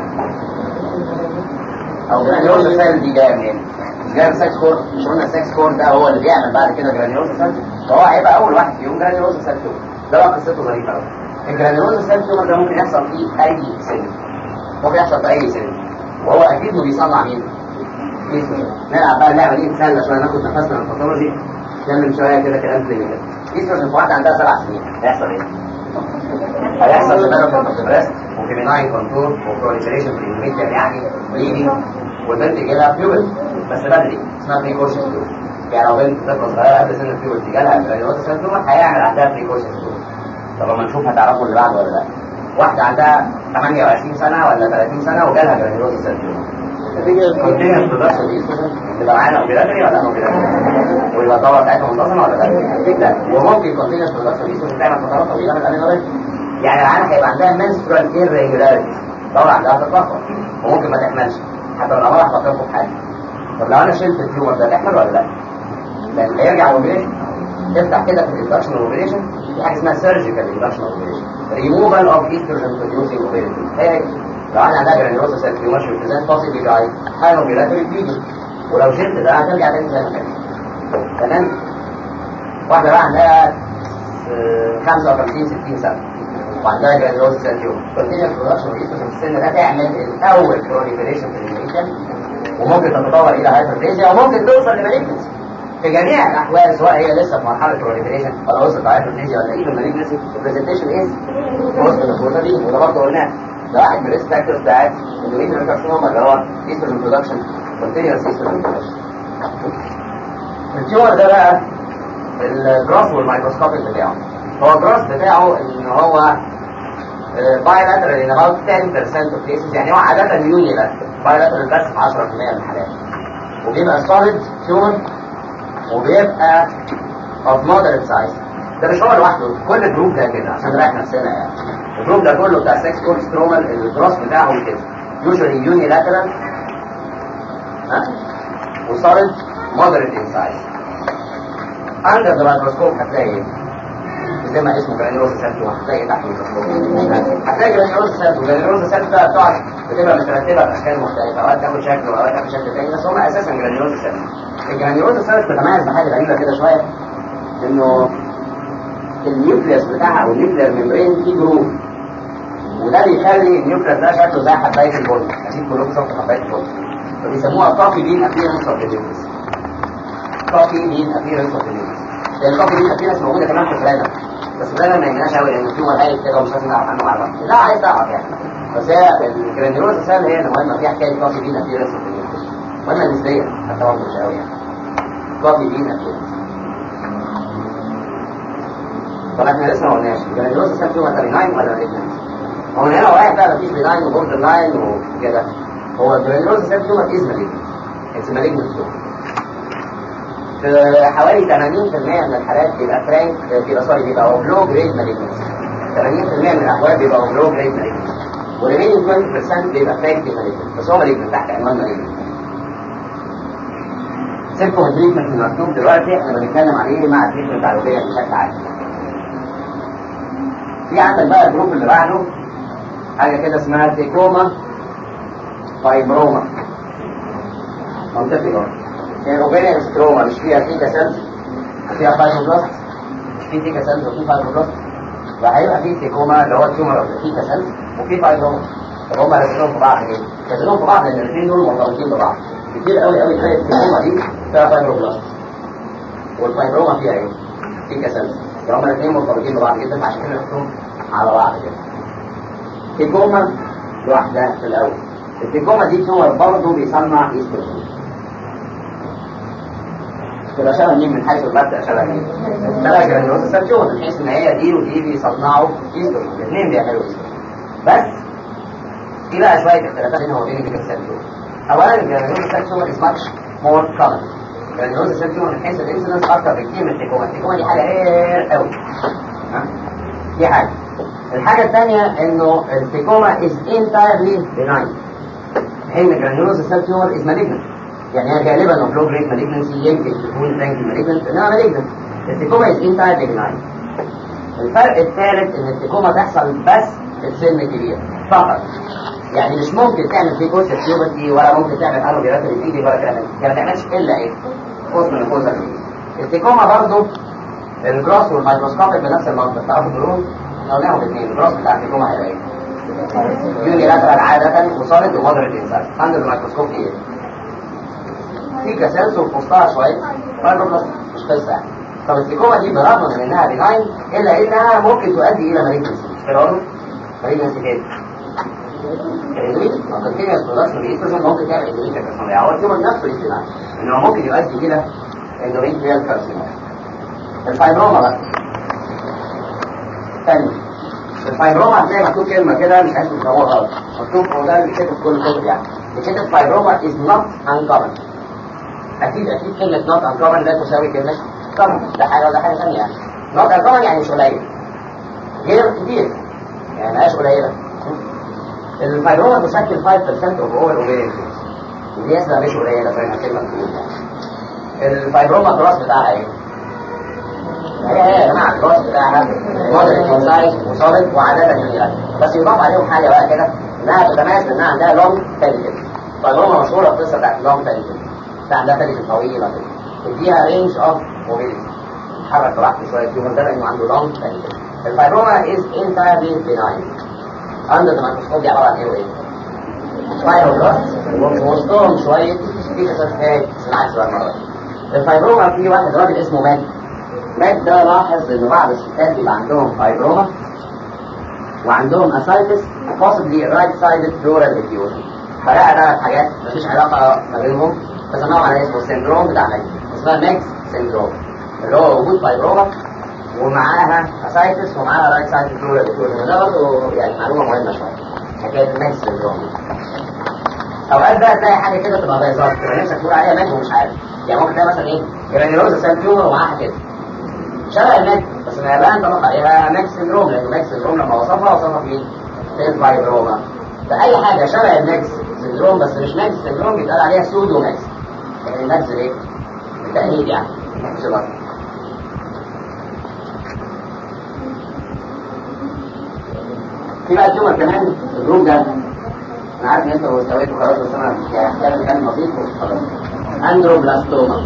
او جرانيولوزا سيل دي جايه منين مش جايه من سكس كورد مش قلنا السكس كورد ده هو اللي بيعمل بعد كده جرانيولوزا سيل فهو هيبقى اول واحد فيهم جرانيولوزا سيل تيومر ده بقى قصته ظريفه قوي الجرانيولوزا سيل تيومر ده ممكن يحصل فيه اي سن ممكن يحصل في اي سن وهو اكيد انه بيصنع مين؟ جسمه نلعب بقى اللعبه دي نتسلى شويه ناخد نفسنا من الباثولوجي نتكلم شويه كده كلام كلينيكال جسمه في واحده عندها سبع سنين هيحصل ايه؟ هيحصل ديفلوبمنت اوف بريست وفي بناين كونتور وبروليفريشن في الاندوميتريال يعني بليدنج والبنت جالها بيوبل بس بدري اسمها بريكوشن يعني لو بنت طفله صغيره قبل سن البيوبل جالها جرانيولوز سيلتوما هيعمل عندها بريكوشن طب لما نشوف هتعرفوا اللي بعده ولا لا واحده عندها 28 سنه ولا 30 سنه وجالها جرانيولوز سيلتوما كونتينوس برودكشن دي تبقى معانا اوبيراتوري ولا اوبيراتوري ويبقى الدوره بتاعتها منتظمه ولا لا؟ اكيد لا وممكن كونتينوس برودكشن دي تعمل فترات طويله من الامينوريا يعني العيال هيبقى عندها menstrual irregularity طبعا عندها تتلخبط وممكن ما تحملش حتى لو الامراض هتفكر في حاجه طب لو انا شلت التيومر ده تحمل ولا لا؟ لان هيرجع الاوبريشن تفتح كده في الاندكشن اوبريشن في حاجه اسمها سيرجيكال اندكشن اوبريشن ريموفال اوف ايستروجين بروديوسينج اوبريشن هي لو انا عندها جرانيولوسا سيل تيومر شو بريزنت بوسيبلي جاي هاي اوبريتوري بليدنج ولو شلت ده هترجع تاني زي ما كانت تمام واحده بقى عندها 55 60 سنه وعندها جرانيولوسا سيل تيومر كونتينيوس برودكشن اوف السن ده تعمل الاول بروليفريشن في الميكان وممكن تتطور الى هايبرفيزيا وممكن توصل لمالجنسي في جميع الاحوال سواء هي لسه في مرحله بروليفريشن ولا وصلت لهايبرفيزيا ولا ايفن مالجنسي البرزنتيشن از بوست البروتين وده برضه قلناه ده واحد من الريسك فاكتورز بتاعت الاندوميتريال كارسينوما اللي هو ايستروجين برودكشن كونتينيوس ايستروجين برودكشن التيومر ده بقى الجراس والميكروسكوبيك بتاعه هو الجراس بتاعه ان هو بايلاترال ان about 10% of cases يعني هو عادة يونيلاترال بايلاترال بس في 10% من الحالات وبيبقى solid tumor وبيبقى of moderate size ده مش هو لوحده كل جروب ده كده عشان نريح نفسنا يعني الجروب ده كله بتاع 6 كور سترومال الجراس بتاعهم كده usually unilateral ها وsolid moderate in size under the microscope هتلاقي ايه؟ زي ما اسمه جرانيولوز سيلز وهتلاقي تحت الميكروسكوب هتلاقي جرانيولوز سيلز وجرانيولوز سيلز بقى بتقعد بتبقى مترتبه باشكال مختلفه اوقات تاخد شكل واوقات تاخد شكل تاني بس هم اساسا جرانيولوز سيلز الجرانيولوز سيلز بتتميز بحاجه غريبه كده شويه انه النيوكليوس بتاعها او النيوكليير ميمبرين فيه جروف وده بيخلي النيوكليوس ده شكله زي حبايه البن اكيد كلكم شفتوا حبايه البن فبيسموها كوفي بين ابيرنس اوف ذا نيوكليوس كوفي بين ابيرنس اوف ذا نيوكليوس الكوفي بين ابيرنس موجوده كمان في الفلانا بس ده ما يهمناش قوي لان التيومر هايل كده ومش لازم نعرف عنه معلومات لا عايز تعرف يعني بس هي الجرانيولوز سيل هي المهمه فيها حكايه كوفي بين ابيرنس اوف ذا نيوكليوس مهمه نسبيا حتى برضه مش قوي يعني كوفي بين ابيرنس طب احنا لسه ما قلناش الجرانيولوز سيل تيومر ده بيناين ولا مالجنت هو من هنا واحد بقى مفيش بيناين وبوردر لاين وكده هو الجرانيولوز سيل تيومر از مالجنت اتس مالجنت تيومر في حوالي 80% من الحالات بيبقى فرانك بيبقى سوري بيبقى اوبلو جريد مالجنسي 80% من الاحوال بيبقى اوبلو جريد مالجنسي والريمينينج 20% بيبقى فرانك مالجنسي بس هو مالجنسي تحت عنوان مالجنسي سيبكم التريتمنت المكتوب دلوقتي احنا بنتكلم عليه مع التريتمنت العربيه بشكل عام في عندك بقى الجروب اللي بعده حاجه كده اسمها تيكوما فايبروما منطقي برضه هي الاوبينيان ستروما مش فيها تيكا سيلز فيها فايبروبلاست مش في تيكا سيلز وفي فايبروبلاست وهيبقى في تيكوما اللي هو التيومر اوف تيكا سيلز وفي فايبروما طب هم لازمين في بعض ليه؟ لازمين في بعض لان الاثنين دول مرتبطين ببعض كتير قوي قوي تلاقي التيكوما دي فيها فايبروبلاست والفايبروما فيها ايه؟ تيكا سيلز يبقى هم الاثنين مرتبطين ببعض جدا عشان كده نحطهم على بعض كده تيكوما لوحدها في الاول التيكوما دي تيومر برضه بيصنع ايستروجين تبقى شبه مين من حيث المبدا شبه مين؟ شبه جرانيولوز سيرجون من حيث ان هي دي ودي بيصنعوا ايستروجين الاثنين بيعملوا ايستروجين بس في بقى شويه اختلافات بينهم وبين السيرجون اولا الجرانيولوز سيرجون از ماتش مور كومن الجرانيولوز سيرجون من حيث الانسيدنس اكتر بكتير من التيكوما التيكوما دي حاجه رير قوي دي حاجه الحاجه الثانيه انه التيكوما از انتايرلي بناين حين الجرانيولوز سيرجون از مالجنت يعني هي غالبا اوف لو جريد مالجنسي يمكن تكون فرانكي مالجنت انما مالجنت التيكوما از انتايرلي بناين الفرق الثالث ان التيكوما تحصل بس في السن الكبير فقط يعني مش ممكن تعمل فيه كورس تيوبتي ولا ممكن تعمل انو جيراتوري بايدي ولا تعمل يعني ما تعملش الا ايه كورس من الكورس التيكوما برضه الجراس والميكروسكوبيك بنفس المنطق تعرفوا دول احنا قلناهم الاثنين الجراس بتاع التيكوما هيبقى ايه؟ يونيلاترال عادة وصارت ومودريت انسان عند الميكروسكوب ايه؟ في كسلس وفي شوية فايبروبلاست مش قصة يعني طب التيكوما دي برغم من انها بناين الا انها ممكن تؤدي الى مالجنسي مش كده برضه؟ مالجنسي فين؟ الاندوميتريوم الكونتينوس برودكشن الاستروجين ممكن تعمل اندوميتريال كارسينوما هو التيومر نفسه يستنى ان هو ممكن يؤدي الى اندوميتريال كارسينوما الفايبروما بقى تاني الفايبروما هتلاقي مكتوب كلمه كده مش عارف هو غلط مكتوب هو ده اللي كتب كل كتب يعني كلمه فايبروما از نوت uncommon اكيد اكيد كلمه نوت uncommon لا تساوي كلمه common ده حاجه وده حاجه ثانيه يعني نوت uncommon يعني مش قليل غير كتير يعني مش قليله الفايبروما بتشكل 5% of all ovarian cases ودي اسمها مش قليله زي ما الكلمه بتقول يعني الفايبروما الراس بتاعها ايه؟ هي هي يا جماعه الراس بتاعها مودريت انسايز وصالد وعاده يونيلات بس يضاف عليهم حاجه بقى كده انها تتميز بانها عندها لونج تاليتل فالروما مشهوره القصه بتاعت اللونج تاليتل بتاع عندها تاليتل طويله كده تديها رينج اوف موبيليتي تتحرك براحته شويه فيهم ده لانه عنده لونج تاليتل الفايبروما از انتايرلي بيناين اندر ذا مايكروسكوب دي عباره عن ايه وايه؟ فايبروبلاست ووسطهم شويه فيتسز هاي العكس بقى المره دي الفايبروما في واحد راجل اسمه مات مات ده لاحظ ان بعض الستات بيبقى عندهم فايبروما وعندهم اسايتس possibly right sided pleural effusion فلقى ثلاث حاجات مفيش علاقه ما بينهم فسموها على اسمه السندروم بتاع ميكس اسمها ميكس سندروم اللي هو وجود فايبروما ومعاها اسايتس ومعاها رايت سايد بلورال effusion وده برضه يعني معلومه مهمه شويه حكايه الميكس سندروم اوقات بقى تلاقي حاجه كده تبقى بيضاء تبقى نفسك تقول عليها ميكس ومش عارف يعني ممكن تلاقي مثلا ايه جرانيولوزا سيل تيومر ومعاها كده شبه الميكس بس ما يبقى انطبق عليها ميكس سندروم لان الميكس سندروم لما وصفها وصفها في في الفايبروما فاي حاجه شبه الميكس سندروم بس مش ميكس سندروم بيتقال عليها سودو ميكس يعني الميكس ايه؟ بالتأنيب يعني مش الأصل في بقى تيومر كمان الجروب ده انا عارف ان انت مستويته خلاص بس انا يعني هحتاج كلام بسيط وخلاص اندروبلاستوما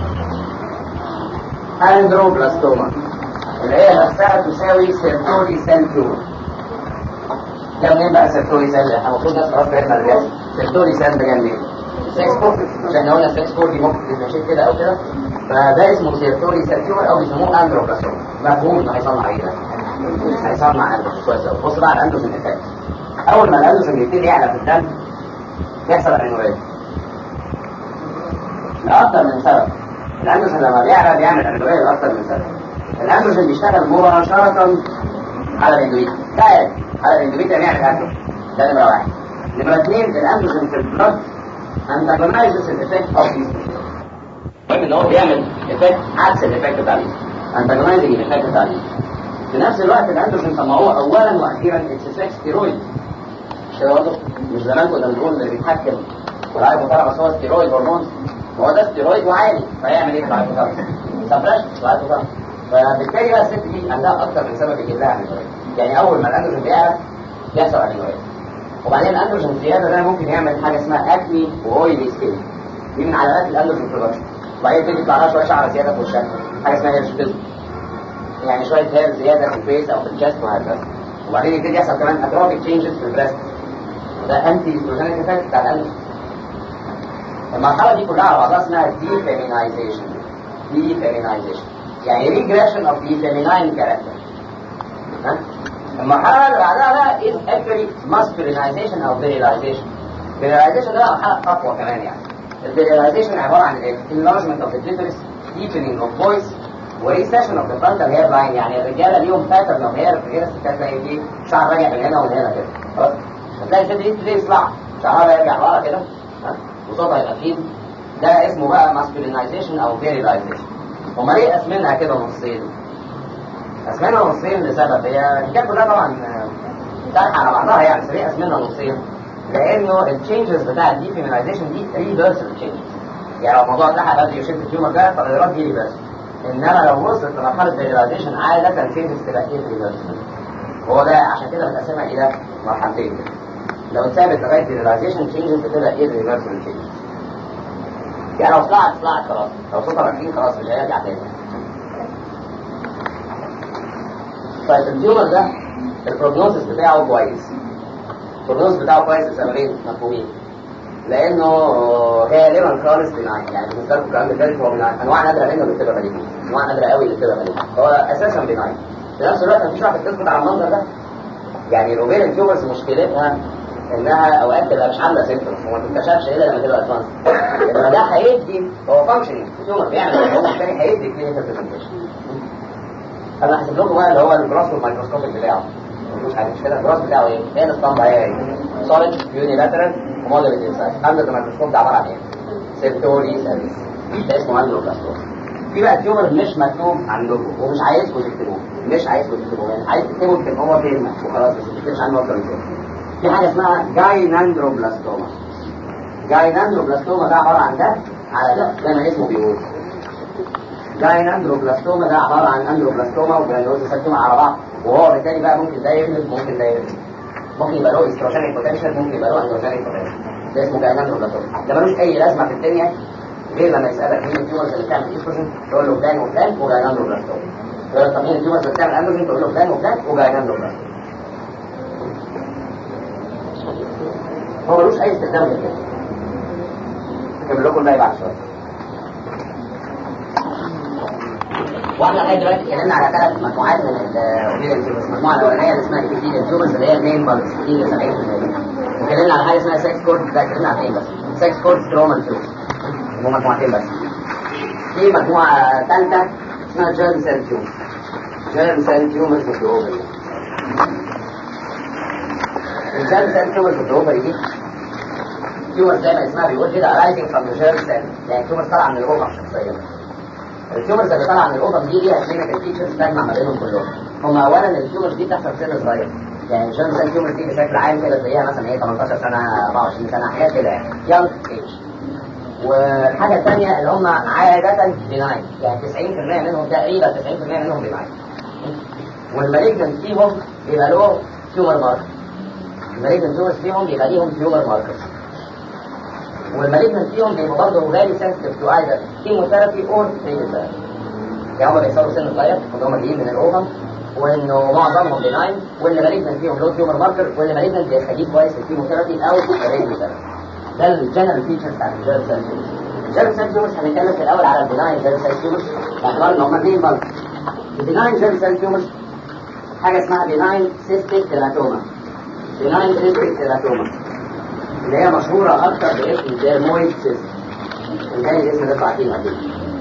اندروبلاستوما اللي هي نفسها تساوي سيرتوري سيل تيومر ده منين بقى سيرتوري سيل احنا المفروض ناس خلاص فهمنا اللي سيرتوري سيل ده جاي منين؟ سكس فور عشان احنا قلنا سكس فور دي ممكن تتمشي كده او كده فده اسمه سيرتوري سيل تيومر او بيسموه اندروبلاستوما مفهوم انه هيصنع ايه ده؟ هيصنع اندروس كويس قوي بص بقى على الاندروس افكت اول ما الاندروس يبتدي يعلى في الدم يحصل انوريزم لأكثر من سبب الاندروس لما بيعلى بيعمل انوريزم لأكثر من سبب الاندروس بيشتغل مباشرة على الاندوميتر دايركت على الاندوميتر يعمل اندروس ده نمرة واحد نمرة اثنين الاندروس في البلد antagonizes الافكت اوف المهم ان هو بيعمل افكت عكس الافكت بتاع antagonizing الافكت بتاع في نفس الوقت الاندروجين طب ما هو اولا واخيرا اتس ستيرويد مش كده برضه مش زمان كنا بنقول اللي بيتحكم والهايبوثالاموس هو ستيرويد هرمون هو ده ستيرويد وعالي فيعمل ايه في الهايبوثالاموس؟ سبريشن في الهايبوثالاموس فبالتالي بقى الست دي عندها اكتر من سبب يجيب لها انيوريا يعني اول ما الاندروجين بيعلى يحصل انيوريا وبعدين الاندروجين الزياده ده ممكن يعمل حاجه اسمها اكني واويلي سكين دي من علامات الاندروجين برودكشن وبعدين تيجي يطلع لها شويه شعر زياده في وشها حاجه اسمها هيرشوتيزم يعني شويه هير زياده في الفيس او في الجسم وهكذا وبعدين يبتدي يحصل كمان اتروفيك تشينجز في البريست وده انتي استروجينيك افكت بتاع القلب المرحله دي كلها على بعضها اسمها دي فيمينايزيشن دي فيمينايزيشن يعني ريجريشن اوف دي فيميناين كاركتر المرحله اللي بعدها بقى is actually masculinization او virilization virilization ده مرحله اقوى كمان يعني الفيريلايزيشن عباره عن ايه؟ enlargement of the clitoris deepening of voice وريسيشن اوف ذا فرونتال هير لاين يعني الرجاله ليهم باترن اوف هير غير الستات زي دي شعر راجع من هنا ومن هنا كده خلاص هتلاقي الست دي تبتدي تطلع شعرها يرجع ورا كده ها وصوتها يبقى فيه ده اسمه بقى ماسكولينايزيشن او فيريلايزيشن هما ليه قسمينها كده نصين؟ قسمينها نصين لسبب هي الحكايه كلها طبعا طرح على بعضها يعني بس ليه قسمينها نصين؟ لانه التشينجز بتاع الديفيمينايزيشن دي ريفرسال تشينجز يعني لو الموضوع اتلحق بدري وشلت التيومر ده التغيرات دي ريفرسال انما لو وصلت لمرحله الريلايزيشن عاده تشينجز تبقى ايه ريفرسال هو ده عشان كده بنقسمها الى مرحلتين كده لو اتثابت لغايه الريلايزيشن تشينجز بتبقى ايه ريفرسال تشينجز يعني لو طلعت طلعت خلاص لو صوتها راكبين خلاص مش هيرجع تاني طيب التيومر ده البروجنوسيس بتاعه كويس البروجنوسيس بتاعه كويس لسببين مفهومين لانه غالبا خالص بناين يعني بالنسبه لكم الكلام الثالث هو بناين انواع نادره منه اللي بتبقى مالجنت انواع نادره قوي اللي بتبقى مالجنت هو اساسا بناين في نفس الوقت مفيش واحد تثبت على المنظر ده يعني الاوفيريان تيوبرز مشكلتها انها اوقات تبقى مش عامله سيمتومز وما تكتشفش الا لما تبقى ادفانس انما ده هيدي هو فانكشننج تيومر بيعمل هو الثاني هيدي كلينيكال برزنتيشن انا هحسب لكم بقى اللي هو الجراس والميكروسكوبيك بتاعه مش حاجه مش كده الجراس بتاعه ايه؟ هي الاسطمبه هي ايه؟ سوليد يونيلاترال ومودريت انسايد عندك الميكروسكوب ده عباره عن ايه؟ سيرتوري سيلز ده اسمه اندروبلاستوم في بقى تيومر مش مكتوب عندكم ومش عايزكم تكتبوه مش عايزكم تكتبوه يعني عايز تكتبه تكتب هو كلمه وخلاص بس ما تكتبش عنه اكتر من كده في حاجه اسمها جايناندروبلاستوما جايناندروبلاستوما ده عباره عن ده على ده زي ما اسمه بيقول جايناندروبلاستوما ده عباره عن اندروبلاستوما وجرانيولوسيتوما على بعض وهو بالتالي بقى ممكن ده يغلب ممكن ده يغلب ممكن يبقى له استروجينيك بوتنشال ممكن يبقى له اندروجينيك بوتنشال ده اسمه جايناندروبلاستوما ده ملوش اي لازمه في الدنيا غير لما يسالك مين التيومرز اللي بتعمل ايستروجين تقول له فلان وفلان وجايناندروبلاستوما يقول لك طب مين التيومرز اللي بتعمل اندروجين تقول له فلان وفلان وجايناندروبلاستوما هو ملوش اي استخدام غير كده هكمل لكم الباقي بعد شويه واحنا لغايه دلوقتي اتكلمنا على ثلاث مجموعات من الاوبيديان تيوبرز المجموعه الاولانيه اللي اسمها ايبيثيليال تيوبرز اللي هي المين بالز دي 70% واتكلمنا على حاجه اسمها سكس كورد ده اتكلمنا على ايه بس سكس كورد سترومان تيوبرز هم مجموعتين بس في مجموعه ثالثه اسمها جيرم سيل تيومرز جيرم سيل تيومرز في الاوفري الجيرم سيل تيومرز في الاوفري دي تيومرز زي ما اسمها بيقول كده arising from the germ cell يعني تيومرز طالعه من الاوفر شخصيا التيومرز اللي طالعه من الاوفر دي ليها كلينيكال فيتشرز تجمع ما بينهم كلهم هم اولا التيومرز دي بتحصل في سن صغير يعني الجيرم سيل تيومرز دي بشكل عام كده تلاقيها مثلا هي 18 سنه 24 سنه حاجات كده يعني يونج ايج والحاجه الثانيه اللي هم عاده بناين يعني 90% منهم تقريبا 90% منهم بناين والمالجنت فيهم بيبقى له تيومر ماركر المالجنت تيومرز فيهم بيبقى ليهم تيومر ماركرز والمالجنت فيهم بيبقوا برضه فيري سنسيتيف تو ايذر كيموثيرابي اور راديوثيرابي يعني هم بيصابوا سن صغير وان هم جايين من الاوفم وانه معظمهم بناين واللي مالجنت فيهم له تيومر ماركر واللي مالجنت بيستجيب كويس للكيموثيرابي او الراديوثيرابي ده الجنرال فيتشر بتاع الجيرم سيل تيومرز الجيرم سيل تيومرز هنتكلم في الاول على البناين جيرم سيل تيومرز باعتبار ان هم اثنين برضه البناين جيرم سيل تيومرز حاجه اسمها بناين سيستيك تيراتوما بناين سيستيك تيراتوما اللي هي مشهورة أكثر باسم ديرمويد سيست الثاني الاسم ده عارفينه أكيد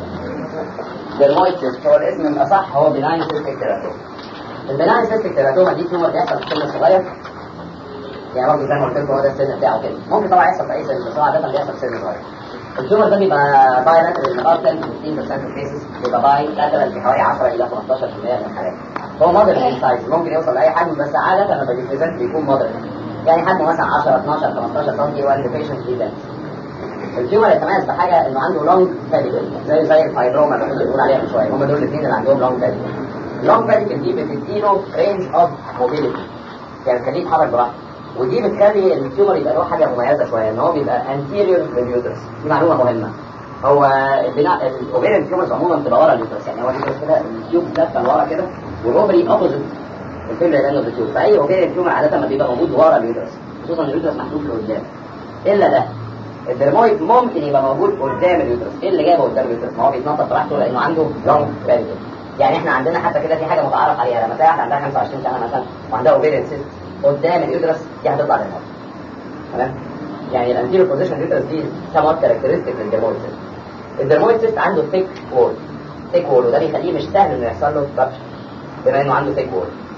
ديرمويد سيست هو الاسم الأصح هو بناين سيستيك تيراتوما البناين سيستيك تيراتوما دي تيومر بيحصل في السن الصغير يعني برضه زي ما قلت لكم هو ده السن بتاعه كده ممكن طبعا يحصل في أي سن بس هو عادة بيحصل في سن صغير التيومر ده بيبقى باي لاترال about 10 to 15% of cases بيبقى باي لاترال في حوالي 10 إلى 15% من الحالات هو مودرن ان سايز ممكن يوصل لأي حجم بس عادة لما بيبريزنت بيكون مودرن يعني حجمه مثلا 10 12 15 سم وان البيشنت دي ده التيومر يتميز بحاجه انه عنده لونج فاليكل زي زي الفايبروما اللي كنا بنقول عليها من شويه هم دول الاثنين اللي عندهم لونج فاليكل اللونج فاليكل دي بتديله رينج اوف موبيليتي يعني تخليه يتحرك براحته ودي بتخلي التيومر يبقى له حاجه مميزه شويه ان هو بيبقى انتيريور لليوترس دي معلومه مهمه هو البناء الاوفيريان تيومرز عموما بتبقى ورا اليوترس يعني هو اليوترس كده التيوب لفه لورا كده والاوفري اوبوزيت الفيلم لانه التيوب فاي اوفيريان تيومر عاده ما بيبقى موجود ورا اليوترس خصوصا اليوترس محطوط لقدام الا ده الدرمويد ممكن يبقى موجود قدام اليوترس ايه اللي جابه قدام اليوترس ما هو بيتنطط براحته لانه عنده لونج فاليكل يعني احنا عندنا حتى كده في حاجه متعارف عليها لما تلاقي واحده عندها 25 سنه مثلا وعندها اوفيريان سيست قدام اليوترس دي هتطلع دمويه تمام يعني الانتيريور بوزيشن اليوترس دي سموت كاركترستيك للدرمويد سيست الدرمويد سيست عنده ثيك وول ثيك وول وده بيخليه مش سهل انه يحصل له ستراكشر بما انه عنده ثيك وول